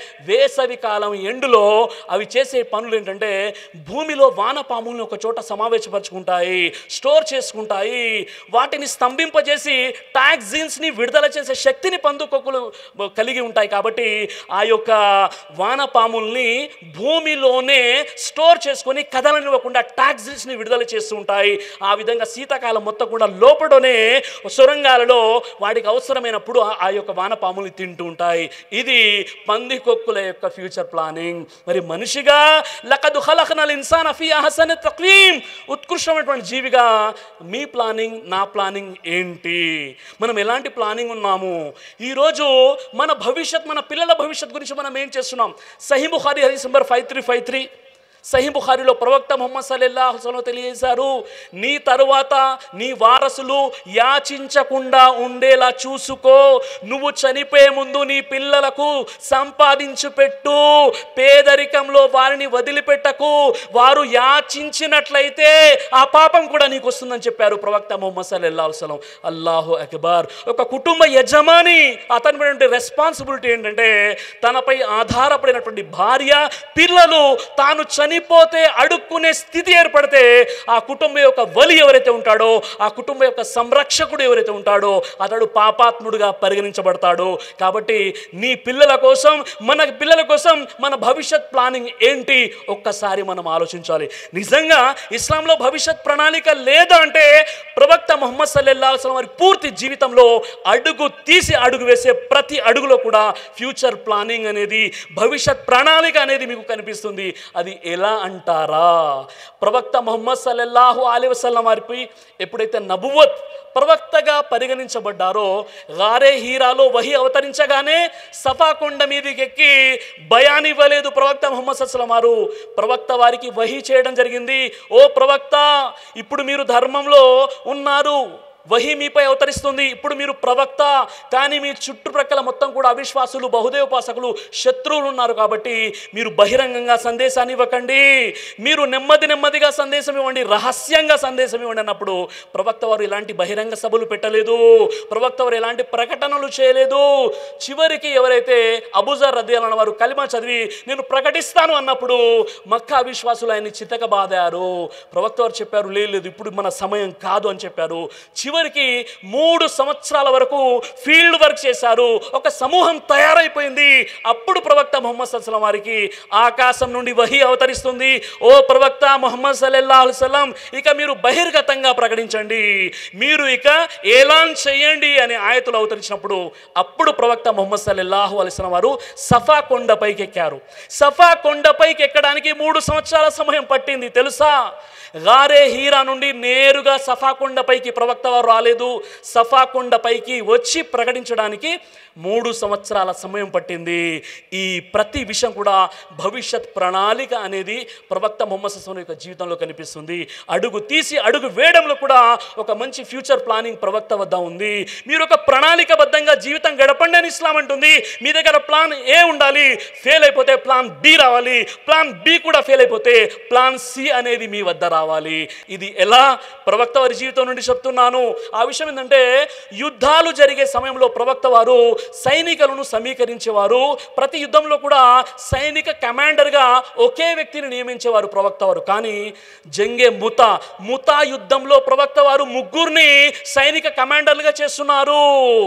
వేసవి కాలం ఎండులో అవి చేసే పనులు ఏంటంటే భూమిలో వానపాములను ఒక చోట సమావేశపరుచుకుంటాయి స్టోర్ చేసుకుంటాయి వాటిని స్తంభింపజేసి టాక్సిన్స్ని విడుదల చేసే శక్తిని పందుకొక్కులు కలిగి ఉంటాయి కాబట్టి ఆ యొక్క వానపాముల్ని భూమిలోనే స్టోర్ చేసుకొని కదలనివ్వకుండా టాక్సిన్స్ని విడుదల చేస్తూ ఉంటాయి ఆ విధంగా శీతాకాలం మొత్తం కూడా లోపడనే సొరంగాలలో వాటికి అవసరమైనప్పుడు ఆ- ఆ యొక్క వానపాముల్ని తింటూ ఉంటాయి ఇది పందికొక్కుల యొక్క ఫ్యూచర్ ప్లానింగ్ మరి మనిషిగా లకదు ఖలఖనల్ ఇన్సాన్ ఫీ అహసన్ తక్వీం ఉత్కృష్టమైనటువంటి జీవిగా మీ ప్లానింగ్ నా ప్లానింగ్ ఏంటి మనం ఎలాంటి ప్లానింగ్ ఉన్నాము ఈరోజు మన భవిష్యత్ మన పిల్లల భవిష్యత్ గురించి మనం ఏం చేస్తున్నాం సహీ బుఖారి హదీస్ number five three five three Sahih బుఖారిలో ప్రవక్త ముహమ్మద్ సల్లల్లాహు అలైహి వసల్లం తెలియజేశారు నీ తరువాత నీ వారసులు యాచించకుండా ఉండేలా చూసుకో నువ్వు చనిపోయే ముందు నీ పిల్లలకు సంపాదించు పెట్టు పేదరికంలో వారిని వదిలిపెట్టకు వారు యాచించినట్లయితే ఆ పాపం కూడా నీకు వస్తుందని చెప్పారు ప్రవక్త ముహమ్మద్ సల్లల్లాహు అలైహి వసల్లం అల్లాహు అక్బర్ ఒక కుటుంబ యజమాని అతని రెస్పాన్సిబిలిటీ ఏంటంటే తనపై ఆధారపడినటువంటి భార్య పిల్లలు తాను చనిపోతే అడుక్కునే స్థితి ఏర్పడితే ఆ కుటుంబం యొక్క వలి ఎవరైతే ఉంటాడో ఆ కుటుంబం యొక్క సంరక్షకుడు ఎవరైతే ఉంటాడో అతడు పాపాత్ముడుగా పరిగణించబడతాడు కాబట్టి నీ పిల్లల కోసం మన పిల్లల కోసం మన భవిష్యత్ ప్లానింగ్ ఏంటి ఒక్కసారి మనం ఆలోచించాలి నిజంగా ఇస్లాంలో భవిష్యత్ ప్రణాళిక లేదా అంటే ప్రవక్త ముహమ్మద్ సల్లల్లాహు అలైహి వసల్లం వారి పూర్తి జీవితంలో అడుగు తీసి అడుగు వేసే ప్రతి అడుగులో కూడా ఫ్యూచర్ ప్లానింగ్ అనేది భవిష్యత్ ప్రణాళిక అనేది మీకు కనిపిస్తుంది అది ఎలా అంటారా ప్రవక్త ముహమ్మద్ సల్లల్లాహు అలైహి వసల్లం వారిపై ఎప్పుడైతే నబువత్ ప్రవక్తగా పరిగణించబడ్డారో గారే హీరాలో వహి అవతరించగానే సఫా కొండ మీదకి ఎక్కి భయాన్ని ఇవ్వలేదు ప్రవక్త ముహమ్మద్ సల్లం వారు ప్రవక్త వారికి వహి చేయడం జరిగింది ఓ ప్రవక్త ఇప్పుడు మీరు ధర్మంలో ఉన్నారు వహి మీపై అవతరిస్తుంది ఇప్పుడు మీరు ప్రవక్త కానీ మీ చుట్టుప్రక్కల మొత్తం కూడా అవిశ్వాసులు బహుదేవోపాసకులు శత్రువులు ఉన్నారు కాబట్టి మీరు బహిరంగంగా సందేశాన్ని ఇవ్వకండి మీరు నెమ్మది నెమ్మదిగా సందేశం ఇవ్వండి రహస్యంగా సందేశం ఇవ్వండి అన్నప్పుడు ప్రవక్త వారు ఇలాంటి బహిరంగ సభలు పెట్టలేదు ప్రవక్త వారు ఎలాంటి ప్రకటనలు చేయలేదు చివరికి ఎవరైతే అబుజర్ రద్యాలన్న వారు కలిమా చదివి నేను ప్రకటిస్తాను అన్నప్పుడు మక్కా అవిశ్వాసులు ఆయన్ని చితకబాదారు ప్రవక్త వారు చెప్పారు "లేదు, లేదు ఇప్పుడు మన సమయం కాదు అని చెప్పారు చివరికి మూడు సంవత్సరాల వరకు ఫీల్డ్ వర్క్ చేశారు ఒక సమూహం తయారైపోయింది అప్పుడు ప్రవక్త ముహమ్మద్ సల్లం వారికి ఆకాశం నుండి వహి అవతరిస్తుంది ఓ ప్రవక్త ముహమ్మద్ సల్లల్లాహు అలైహి వసల్లం ఇక మీరు బహిర్గతంగా ప్రకటించండి మీరు ఇక ఏలాన్ చేయండి అనే ఆయతులు అవతరించినప్పుడు అప్పుడు ప్రవక్త ముహమ్మద్ సల్లల్లాహు అలైహి వసల్లం వారు సఫా కొండపైకి ఎక్కారు సఫా కొండపైకి ఎక్కడానికి మూడు సంవత్సరాల సమయం పట్టింది తెలుసా గారే హీరా నుండి నేరుగా సఫా కొండపైకి ప్రవక్త వారు రాలేదు సఫా కొండపైకి వచ్చి ప్రకటించడానికి మూడు సంవత్సరాల సమయం పట్టింది ఈ ప్రతి విషయం కూడా భవిష్యత్ ప్రణాళిక అనేది ప్రవక్త మొహమ్మద్ సస్సం యొక్క జీవితంలో కనిపిస్తుంది అడుగు తీసి అడుగు వేయడంలో కూడా ఒక మంచి ఫ్యూచర్ ప్లానింగ్ ప్రవక్త వద్ద ఉంది మీరు ఒక ప్రణాళికబద్ధంగా జీవితం గడపండి అని ఇస్లాం అంటుంది మీ దగ్గర ప్లాన్ ఏ ఉండాలి ఫెయిల్ అయిపోతే ప్లాన్ బి రావాలి ప్లాన్ బి కూడా ఫెయిల్ అయిపోతే ప్లాన్ సి అనేది మీ వద్ద రావాలి ఇది ఎలా ప్రవక్త వారి జీవితం నుండి చెప్తున్నాను ఆ విషయం ఏంటంటే యుద్ధాలు జరిగే సమయంలో ప్రవక్త వారు సైనికులను సమీకరించేవారు ప్రతి యుద్ధంలో కూడా సైనిక కమాండర్గా ఒకే వ్యక్తిని నియమించేవారు ప్రవక్త వారు కానీ జంగే ముత ముతా యుద్ధంలో ప్రవక్త వారు ముగ్గురిని సైనిక కమాండర్లుగా చేస్తున్నారు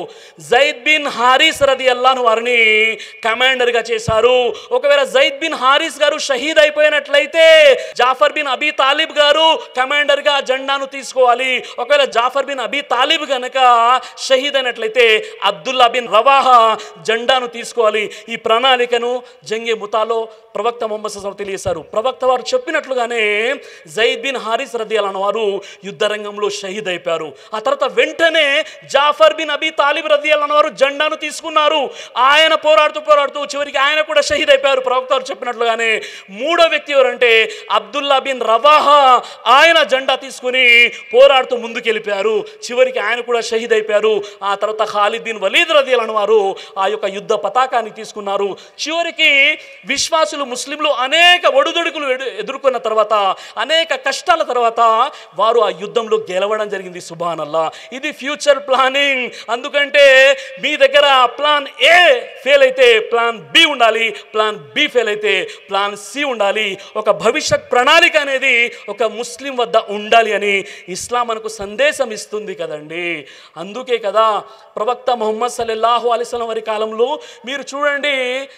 జైద్ బిన్ హారిస్ రది అల్లాను వారిని కమాండర్గా చేశారు ఒకవేళ జైద్ బిన్ హారిస్ గారు షహీద్ అయిపోయినట్లయితే జాఫర్ బిన్ అబీ తాలిబ్ గారు కమాండర్గా జెండాను తీసుకోవాలి ఒకవేళ జాఫర్ బిన్ అబీ తాలిబ్ గనక షహీద్ అయినట్లయితే అబ్దుల్లా బిన్ రవాహా జెండాను తీసుకోవాలి ఈ ప్రణాళికను జంగే ముతాలో ప్రవక్త మొహమ్మద్ సల్లం తెలియజేశారు ప్రవక్త వారు చెప్పినట్లుగానే జైద్ బిన్ హారిస్ రదియాలన్న వారు యుద్ధ రంగంలో షహీద్ అయిపోయారు ఆ తర్వాత వెంటనే జాఫర్ బిన్ అబీ తాలిబ్ రదియాలన్న వారు జెండాను తీసుకున్నారు ఆయన పోరాడుతూ పోరాడుతూ చివరికి ఆయన కూడా షహీద్ అయిపోయారు ప్రవక్త వారు చెప్పినట్లుగానే మూడో వ్యక్తి ఎవరంటే అబ్దుల్లా బిన్ రవాహా ఆయన జెండా తీసుకుని పోరాడుతూ ముందుకు వెళ్ళిపోయారు చివరికి ఆయన కూడా షహీద్ అయిపోయారు ఆ తర్వాత ఖాలిద్ బిన్ వలీద్ రదియాలన్న వారు ఆ యొక్క యుద్ధ పతాకాన్ని తీసుకున్నారు చివరికి విశ్వాసులు ముస్లింలు అనేక ఒడుదొడుకులు ఎడు- ఎదుర్కొన్న తర్వాత అనేక కష్టాల తర్వాత వారు ఆ యుద్ధంలో గెలవడం జరిగింది సుబానల్లా ఇది ఫ్యూచర్ ప్లానింగ్ అందుకంటే మీ దగ్గర ప్లాన్ ఏ ఫెయిల్ అయితే ప్లాన్ బి ఉండాలి ప్లాన్ బి ఫెయిల్ అయితే ప్లాన్ సి ఉండాలి ఒక భవిష్యత్ ప్రణాళిక అనేది ఒక ముస్లిం వద్ద ఉండాలి అని ఇస్లాం మనకు సందేశం ఇస్తుంది కదండి అందుకే కదా ప్రవక్త ముహమ్మద్ సల్లల్లాహు అలిస్లం వారి కాలంలో మీరు చూడండి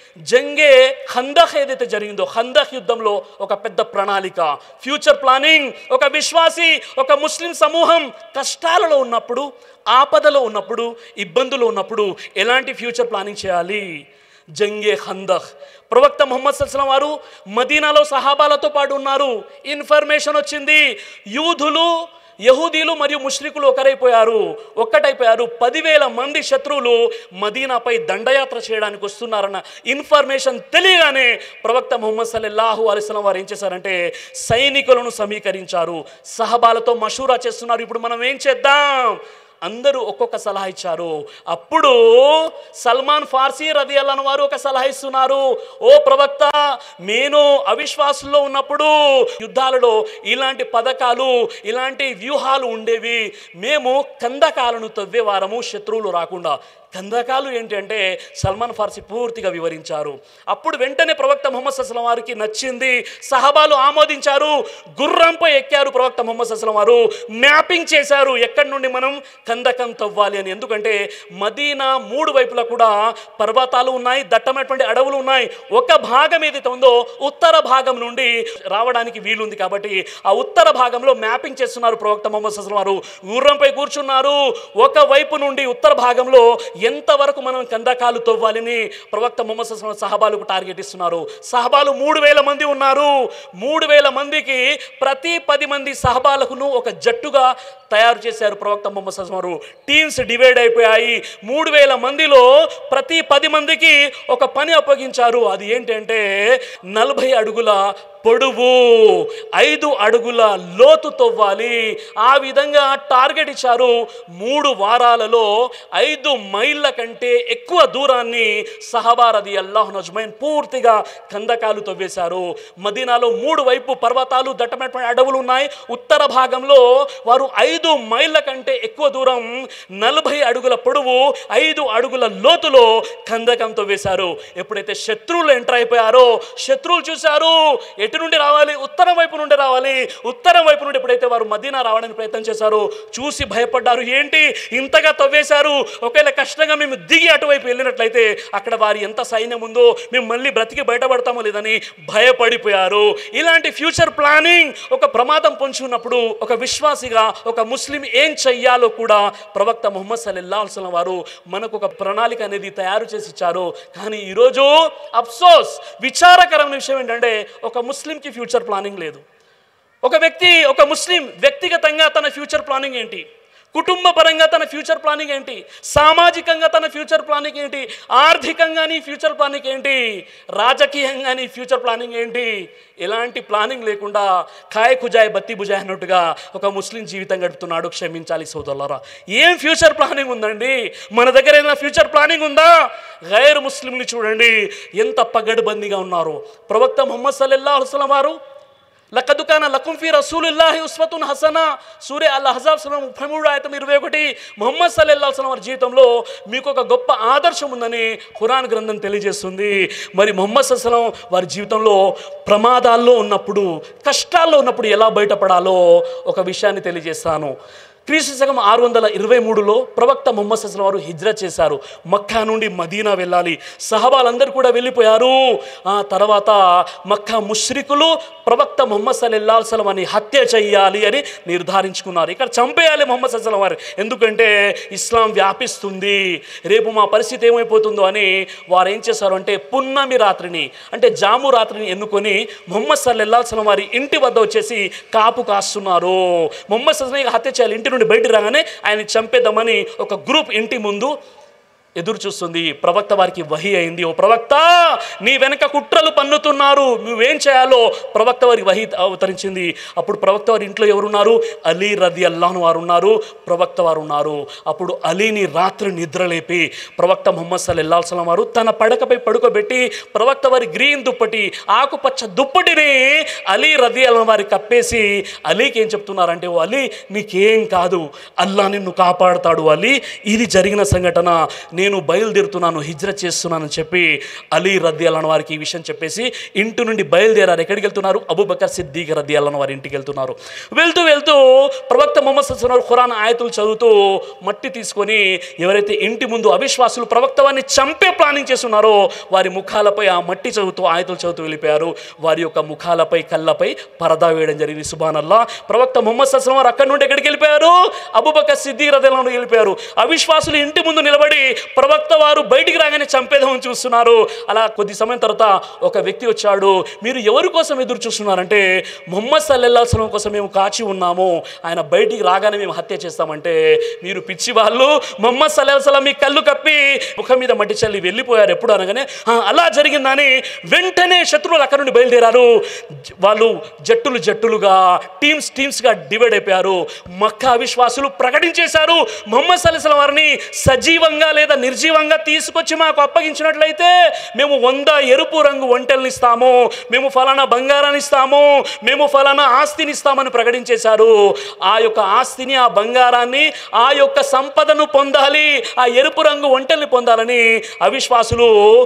జంగే ఖందహ్ ఏదైతే జరిగిందో ఖందహ్ యుద్ధంలో ఒక పెద్ద ప్రణాళిక ఫ్యూచర్ ప్లానింగ్ ఒక విశ్వాసి ఒక ముస్లిం సమూహం కష్టాలలో ఉన్నప్పుడు ఆపదలో ఉన్నప్పుడు ఇబ్బందులు ఉన్నప్పుడు ఎలాంటి ఫ్యూచర్ ప్లానింగ్ చేయాలి జంగే ఖందహ్ ప్రవక్త ముహమ్మద్ సల్సలం వారు మదీనాలో సహాబాలతో పాటు ఉన్నారు ఇన్ఫర్మేషన్ వచ్చింది యూదులు యహూదీలు మరియు ముష్రికులు ఒకరైపోయారు ఒక్కటైపోయారు పదివేల మంది శత్రువులు మదీనాపై దండయాత్ర చేయడానికి వస్తున్నారన్న ఇన్ఫర్మేషన్ తెలియగానే ప్రవక్త ముహమ్మద్ సల్లల్లాహు అలిస్లం వారు ఏం చేశారంటే సైనికులను సమీకరించారు సహబాలతో మషూరా చేస్తున్నారు ఇప్పుడు మనం ఏం చేద్దాం అందరూ ఒక్కొక్క సలహా ఇచ్చారు అప్పుడు సల్మాన్ ఫార్సీ రది అల్లని వారు ఒక సలహా ఇస్తున్నారు ఓ ప్రవక్త నేను అవిశ్వాసుల్లో ఉన్నప్పుడు యుద్ధాలలో ఇలాంటి పథకాలు ఇలాంటి వ్యూహాలు ఉండేవి మేము కందకాలను తవ్వేవారము శత్రువులు రాకుండా కందకాలు ఏంటంటే సల్మాన్ ఫార్సీ పూర్తిగా వివరించారు అప్పుడు వెంటనే ప్రవక్త ముహమ్మద్ సస్లం వారికి నచ్చింది సహబాలు ఆమోదించారు గుర్రంపై ఎక్కారు ప్రవక్త ముహమ్మద్ సస్లం వారు మ్యాపింగ్ చేశారు ఎక్కడి నుండి మనం కందకం తవ్వాలి అని ఎందుకంటే మదీనా మూడు వైపులా కూడా పర్వతాలు ఉన్నాయి దట్టమైనటువంటి అడవులు ఉన్నాయి ఒక భాగం ఏదైతే ఉందో ఉత్తర భాగం నుండి రావడానికి వీలుంది కాబట్టి ఆ ఉత్తర భాగంలో మ్యాపింగ్ చేస్తున్నారు ప్రవక్త ముహమ్మద్ సస్లం వారు గుర్రంపై కూర్చున్నారు ఒక వైపు నుండి ఉత్తర భాగంలో ఎంతవరకు మనం కందకాలు తవ్వాలని ప్రవక్త ముహమ్మద్ సస్లం సహబాలకు టార్గెట్ ఇస్తున్నారు సహబాలు మూడు వేల మంది ఉన్నారు మూడు వేల మందికి ప్రతి పది మంది సహబాలకును ఒక జట్టుగా తయారు చేశారు ప్రవక్త ముహమ్మద్ సస్లం వారు టీమ్స్ డివైడ్ అయిపోయాయి మూడు వేల మందిలో ప్రతి పది మందికి ఒక పని అప్పగించారు అది ఏంటంటే నలభై అడుగుల పొడువు ఐదు అడుగుల లోతు తవ్వాలి ఆ విధంగా టార్గెట్ ఇచ్చారు మూడు వారాలలో ఐదు మైళ్ళ కంటే ఎక్కువ దూరాన్ని సహబారది అల్లాహ్ నజ్మైన్ పూర్తిగా కందకాలు తవ్వేశారు మదీనాలో మూడు వైపు పర్వతాలు దట్టమైనటువంటి అడవులు ఉన్నాయి ఉత్తర భాగంలో వారు ఐదు మైళ్ళ కంటే ఎక్కువ దూరం నలభై అడుగుల పొడవు ఐదు అడుగుల లోతులో కందకం తవ్వేశారు ఎప్పుడైతే శత్రువులు ఎంటర్ అయిపోయారో శత్రువులు చూశారు ఎటు నుండి రావాలి ఉత్తరం వైపు నుండి రావాలి ఉత్తరం వైపు నుండి ఎప్పుడైతే వారు మదీనా రావడానికి ప్రయత్నం చేశారో చూసి భయపడ్డారు ఏంటి ఇంతగా తవ్వేశారు ఒకవేళ కష్టంగా మేము దిగి అటువైపు వెళ్ళినట్లయితే అక్కడ వారి ఎంత సైన్యం ఉందో మేము మళ్ళీ బ్రతికి బయటపడతామో లేదని భయపడిపోయారు ఇలాంటి ఫ్యూచర్ ప్లానింగ్ ఒక ప్రమాదం పొంచి ఉన్నప్పుడు ఒక విశ్వాసిగా ఒక ముస్లిం ఏం చెయ్యాలో కూడా ప్రవక్త ముహమ్మద్ సల్లల్లా అల్సలం వారు మనకు ఒక ప్రణాళిక అనేది తయారు చేసి ఇచ్చారు కానీ ఈరోజు అఫ్సోస్ విచారకరమైన విషయం ఏంటంటే ఒక ముస్లింకి ఫ్యూచర్ ప్లానింగ్ లేదు ఒక వ్యక్తి ఒక ముస్లిం వ్యక్తిగతంగా తన ఫ్యూచర్ ప్లానింగ్ ఏంటి కుటుంబ పరంగా తన ఫ్యూచర్ ప్లానింగ్ ఏంటి సామాజికంగా తన ఫ్యూచర్ ప్లానింగ్ ఏంటి ఆర్థికంగా నీ ఫ్యూచర్ ప్లానింగ్ ఏంటి రాజకీయంగా నీ ఫ్యూచర్ ప్లానింగ్ ఏంటి ఎలాంటి ప్లానింగ్ లేకుండా కాయ కుజాయ్ బత్తి బుజాయ్ అన్నట్టుగా ఒక ముస్లిం జీవితం గడుపుతున్నాడు క్షమించాలి సోదరులారా ఏం ఫ్యూచర్ ప్లానింగ్ ఉందండి మన దగ్గర ఏదైనా ఫ్యూచర్ ప్లానింగ్ ఉందా గైర్ ముస్లింలు చూడండి ఎంత పగడ్బందీగా ఉన్నారు ప్రవక్త ముహమ్మద్ సల్లల్లా అల్సలం వారు లక్కదు కాన లకుం ఫీ రసూలుల్లాహి ఉస్వతున్ హసనా సూర్య అల్ హజాబ్ సలం ముప్పై మూడు ఆయతం ఇరవై ఒకటి ముహమ్మద్ సల్లల్లా సలం వారి జీవితంలో మీకు ఒక గొప్ప ఆదర్శం ఉందని ఖురాన్ గ్రంథం తెలియజేస్తుంది మరి ముహమ్మద్ సల్లం వారి జీవితంలో ప్రమాదాల్లో ఉన్నప్పుడు కష్టాల్లో ఉన్నప్పుడు ఎలా బయటపడాలో ఒక విషయాన్ని తెలియజేస్తాను క్రీస్తు శకం ఆరు వందల ఇరవై మూడులో ప్రవక్త ముహమ్మద్ సస్లం వారు హిజ్రత్ చేశారు మక్కా నుండి మదీనా వెళ్ళాలి సహబాలందరూ కూడా వెళ్ళిపోయారు ఆ తర్వాత మక్కా ముష్రికులు ప్రవక్త ముహమ్మద్ సల్లల్లాహు అని హత్య చేయాలి అని నిర్ధారించుకున్నారు ఇక్కడ చంపేయాలి ముహమ్మద్ సస్లం వారు ఎందుకంటే ఇస్లాం వ్యాపిస్తుంది రేపు మా పరిస్థితి ఏమైపోతుందో అని వారు ఏం చేశారు అంటే పున్నమి రాత్రిని అంటే జాము రాత్రిని ఎన్నుకొని ముహమ్మద్ సల్లల్లాహు వారి ఇంటి వద్ద వచ్చేసి కాపు కాస్తున్నారు ముహమ్మద్ సస్లం హత్య చేయాలి ఇంటి నుండి బయటికి రాగానే ఆయన చంపేద్దామని ఒక గ్రూప్ ఇంటి ముందు ఎదురు చూస్తుంది ప్రవక్త వారికి వహి అయింది ఓ ప్రవక్త నీ వెనక కుట్రలు పన్నుతున్నారు నువ్వేం చేయాలో ప్రవక్త వారికి వహి అవతరించింది అప్పుడు ప్రవక్త వారి ఇంట్లో ఎవరున్నారు అలీ రది అల్లాహ్ వారు ఉన్నారు ప్రవక్త వారు ఉన్నారు అప్పుడు అలీని రాత్రి నిద్రలేపి ప్రవక్త ముహమ్మద్ సల్లల్లాహు సలం వారు తన పడకపై పడుకోబెట్టి ప్రవక్త వారి గ్రీన్ దుప్పటి ఆకుపచ్చ దుప్పటిని అలీ రది అల్లా వారి కప్పేసి అలీకి ఏం చెప్తున్నారంటే ఓ అలీ నీకేం కాదు అల్లా నిన్ను కాపాడుతాడు అలీ ఇది జరిగిన సంఘటన నేను బయలుదేరుతున్నాను హిజ్రత్ చేస్తున్నానని చెప్పి అలీ రద్ది అల్లని వారికి ఈ విషయం చెప్పేసి ఇంటి నుండి బయలుదేరారు ఎక్కడికి వెళ్తున్నారు అబూబకర్ సిద్దిక్ రద్ది అల్లని వారి ఇంటికి వెళ్తున్నారు వెళ్తూ వెళ్తూ ప్రవక్త మొహమ్మద్ సస్సున్నారు ఖురాన్ ఆయతులు చదువుతూ మట్టి తీసుకొని ఎవరైతే ఇంటి ముందు అవిశ్వాసులు ప్రవక్త వారిని చంపే ప్లానింగ్ చేస్తున్నారో వారి ముఖాలపై ఆ మట్టి చదువుతూ ఆయతులు చదువుతూ వెళ్ళిపోయారు వారి యొక్క ముఖాలపై కళ్ళపై పరదా వేయడం జరిగింది సుబానల్లా ప్రవక్త మొహమ్మద్ సస్లం వారు అక్కడి నుండి ఎక్కడికి వెళ్ళిపోయారు అబూబకర్ సిద్దిక్ రద్ది నుండి వెళ్ళిపోయారు అవిశ్వాసులు ఇంటి ముందు నిలబడి ప్రవక్త వారు బయటికి రాగానే చంపేదామని చూస్తున్నారు అలా కొద్ది సమయం తర్వాత ఒక వ్యక్తి వచ్చాడు మీరు ఎవరి కోసం ఎదురు చూస్తున్నారంటే మొహమ్మద్ సల్లెల్లాహం కోసం మేము కాచి ఉన్నాము ఆయన బయటికి రాగానే మేము హత్య చేస్తామంటే మీరు పిచ్చి వాళ్ళు మొహమ్మద్ సల్లాహం మీ కళ్ళు కప్పి ముఖం మీద మట్టి చల్లి వెళ్ళిపోయారు ఎప్పుడు అనగానే "ఆ, అలా జరిగిందని వెంటనే శత్రువులు అక్కడ నుండి బయలుదేరారు జ- వాళ్ళు జట్టులు జట్టులుగా టీమ్స్ టీమ్స్గా డివైడ్ అయిపోయారు మక్క అవిశ్వాసులు ప్రకటించేశారు మొహమ్మద్ సల్లాహం వారిని సజీవంగా లేదా నిర్జీవంగా తీసుకొచ్చి మాకు అప్పగించినట్లయితే మేము వంద ఎరుపు రంగు ఒంటెల్ని ఇస్తాము మేము ఫలానా బంగారాన్ని ఇస్తాము మేము ఫలానా ఆస్తిని ఇస్తామని ప్రకటించేశారు ఆ యొక్క ఆస్తిని ఆ బంగారాన్ని ఆ యొక్క సంపదను పొందాలి ఆ ఎరుపు రంగు ఒంటెల్ని పొందాలని అవిశ్వాసులు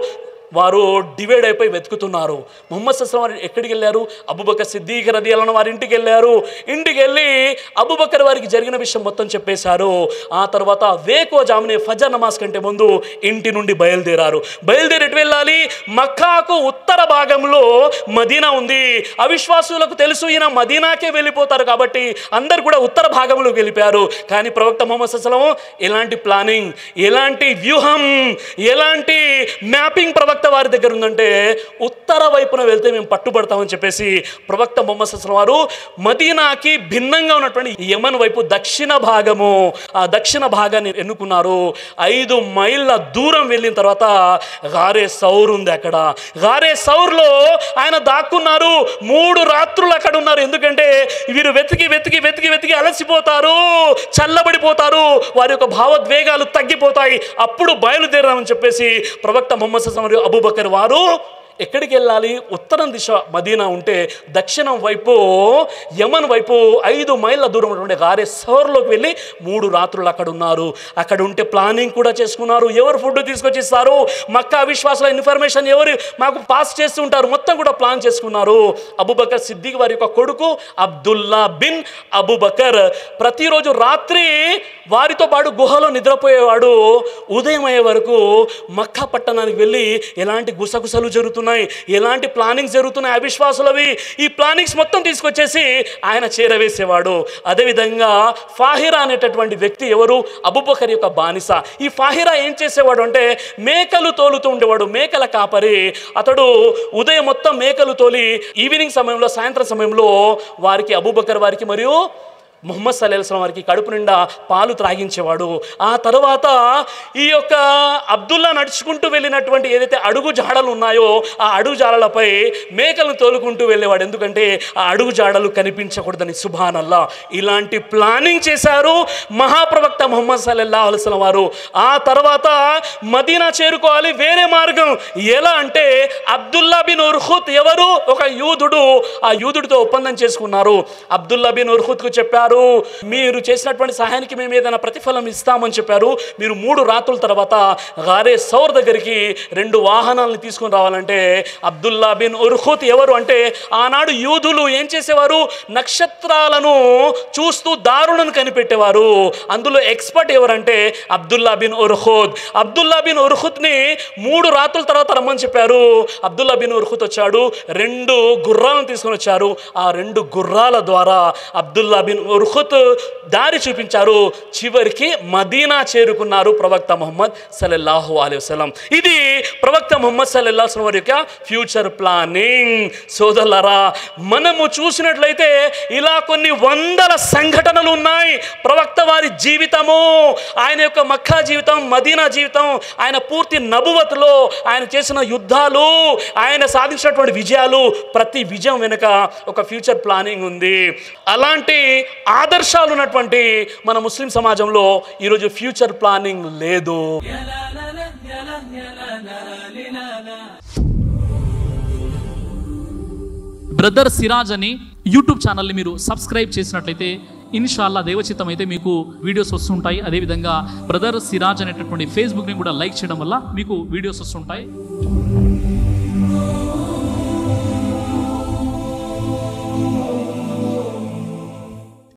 వారు డివైడ్ అయిపోయి వెతుకుతున్నారు ముహమ్మద్ సస్లం వారు ఎక్కడికి వెళ్ళారు అబుబకర్ సిద్దీక్ రది అల్లని వారి ఇంటికి వెళ్ళారు ఇంటికి వెళ్ళి అబుబకర్ వారికి జరిగిన విషయం మొత్తం చెప్పేశారు ఆ తర్వాత వేకో జామునే ఫజర్ నమాజ్ కంటే ముందు ఇంటి నుండి బయలుదేరారు బయలుదేరి ఎటు వెళ్ళాలి మక్కాకు ఉత్తర భాగంలో మదీనా ఉంది అవిశ్వాసులకు తెలుసు ఈయన మదీనాకే వెళ్ళిపోతారు కాబట్టి అందరు కూడా ఉత్తర భాగంలోకి వెళ్ళిపోయారు కానీ ప్రవక్త మొహమ్మద్ సస్లం ఎలాంటి ప్లానింగ్ ఎలాంటి వ్యూహం ఎలాంటి మ్యాపింగ్ ప్రవక్త వారి దగ్గర ఉందంటే ఉత్తర వైపున వెళ్తే మేము పట్టుబడతామని చెప్పేసి ప్రవక్త మొహమ్మద్ సస్లం వారు మదీనాకి భిన్నంగా ఉన్నటువంటి యమన్ వైపు దక్షిణ భాగము ఆ దక్షిణ భాగాన్ని ఎన్నుకున్నారు ఐదు మైళ్ళ దూరం వెళ్ళిన తర్వాత గారే సౌర్ ఉంది అక్కడ గారే సౌర్లో ఆయన దాక్కున్నారు మూడు రాత్రులు అక్కడ ఉన్నారు ఎందుకంటే వీరు వెతికి వెతికి వెతికి వెతికి అలసిపోతారు చల్లబడిపోతారు వారి యొక్క భావోద్వేగాలు తగ్గిపోతాయి అప్పుడు బయలుదేరామని చెప్పేసి ప్రవక్త మొహమ్మద్ సస్సం మరియు అబూబకర్ వారు ఎక్కడికి వెళ్ళాలి ఉత్తరం దిశ మదీనా ఉంటే దక్షిణం వైపు యమన్ వైపు ఐదు మైళ్ళ దూరం ఉన్నటువంటి గారే సౌర్లోకి వెళ్ళి మూడు రాత్రులు అక్కడ ఉన్నారు అక్కడ ఉంటే ప్లానింగ్ కూడా చేసుకున్నారు ఎవరు ఫుడ్ తీసుకొచ్చి ఇస్తారు మక్కా విశ్వాసాల ఇన్ఫర్మేషన్ ఎవరు మాకు పాస్ చేస్తూ ఉంటారు మొత్తం కూడా ప్లాన్ చేసుకున్నారు అబుబకర్ సిద్దిక్ వారి యొక్క కొడుకు అబ్దుల్లా బిన్ అబుబకర్ ప్రతిరోజు రాత్రి వారితో పాటు గుహలో నిద్రపోయేవాడు ఉదయం అయ్యే వరకు మక్కా పట్టణానికి వెళ్ళి ఎలాంటి గుసగుసలు జరుగుతున్నాయి ఎలాంటి ప్లానింగ్స్ జరుగుతున్నాయి అవిశ్వాసులవి ఈ ప్లానింగ్స్ మొత్తం తీసుకొచ్చేసి ఆయన చేరవేసేవాడు అదేవిధంగా ఫాహిరా అనేటటువంటి వ్యక్తి ఎవరు అబుబకర్ యొక్క బానిస ఈ ఫాహిరా ఏం చేసేవాడు అంటే మేకలు తోలుతూ ఉండేవాడు మేకల కాపరి అతడు ఉదయం మొత్తం మేకలు తోలి ఈవినింగ్ సమయంలో సాయంత్రం సమయంలో వారికి అబూబకర్ వారికి మరియు ముహమ్మద్ సల్లాహం వారికి కడుపు నిండా పాలు త్రాగించేవాడు ఆ తర్వాత ఈ యొక్క అబ్దుల్లా నడుచుకుంటూ వెళ్ళినటువంటి ఏదైతే అడుగు జాడలు ఉన్నాయో ఆ అడుగు జాడలపై మేకలను తోలుకుంటూ వెళ్ళేవాడు ఎందుకంటే ఆ అడుగు జాడలు కనిపించకూడదని సుభానల్లా ఇలాంటి ప్లానింగ్ చేశారు మహాప్రవక్త ముహమ్మద్ సల్లల్లా అలసం వారు ఆ తర్వాత మదీనా చేరుకోవాలి వేరే మార్గం ఎలా అంటే అబ్దుల్లా బిన్ ఉర్హుత్ ఎవరు ఒక యూదుడు ఆ యూదుడితో ఒప్పందం చేసుకున్నారు అబ్దుల్లా బిన్ ఉర్హుత్కు చెప్పారు చెప్పారు మీరు చేసినటువంటి సహాయానికి మేము ఏదైనా ప్రతిఫలం ఇస్తామని చెప్పారు మీరు మూడు రాత్రుల తర్వాత గారే సౌర్ దగ్గరికి రెండు వాహనాలను తీసుకొని రావాలంటే అబ్దుల్లా బిన్ ఉర్ఖుత్ ఎవరు అంటే ఆనాడు యూదులు ఏం చేసేవారు నక్షత్రాలను చూస్తూ దారుణను కనిపెట్టేవారు అందులో ఎక్స్పర్ట్ ఎవరంటే అబ్దుల్లా బిన్ ఉర్ఖుద్ అబ్దుల్లా బిన్ ఉర్ఖుద్ని మూడు రాత్రుల తర్వాత రమ్మని చెప్పారు అబ్దుల్లా బిన్ ఉర్ఖుత్ వచ్చాడు రెండు గుర్రాలను తీసుకొని వచ్చారు ఆ రెండు గుర్రాల ద్వారా అబ్దుల్లా బిన్ ఉర్ఖుత్ దారి చూపించారు చివరికి మదీనా చేరుకున్నారు ప్రవక్త ముహమ్మద్ సల్లల్లాహు అలైహి వసల్లం ఇది ప్రవక్త ముహమ్మద్ సల్లల్లాహు అలైహి వారి యొక్క ఫ్యూచర్ ప్లానింగ్ సోదరులారా మనము చూసినట్లయితే ఇలా కొన్ని వందల సంఘటనలు ఉన్నాయి ప్రవక్త వారి జీవితము ఆయన యొక్క మక్కా జీవితం మదీనా జీవితం ఆయన పూర్తి నబువత్లో ఆయన చేసిన యుద్ధాలు ఆయన సాధించినటువంటి విజయాలు ప్రతి విజయం వెనుక ఒక ఫ్యూచర్ ప్లానింగ్ ఉంది అలాంటి ఆదర్శాలు ఉన్నటువంటి మన ముస్లిం సమాజంలో ఈరోజు ఫ్యూచర్ ప్లానింగ్ లేదు బ్రదర్ సిరాజ్ అని యూట్యూబ్ ఛానల్ని మీరు సబ్స్క్రైబ్ చేసినట్లయితే ఇన్షాల్లా దేవచిత్తం అయితే మీకు వీడియోస్ వస్తుంటాయి అదేవిధంగా బ్రదర్ సిరాజ్ అనేటటువంటి ఫేస్బుక్ని కూడా లైక్ చేయడం వల్ల మీకు వీడియోస్ వస్తుంటాయి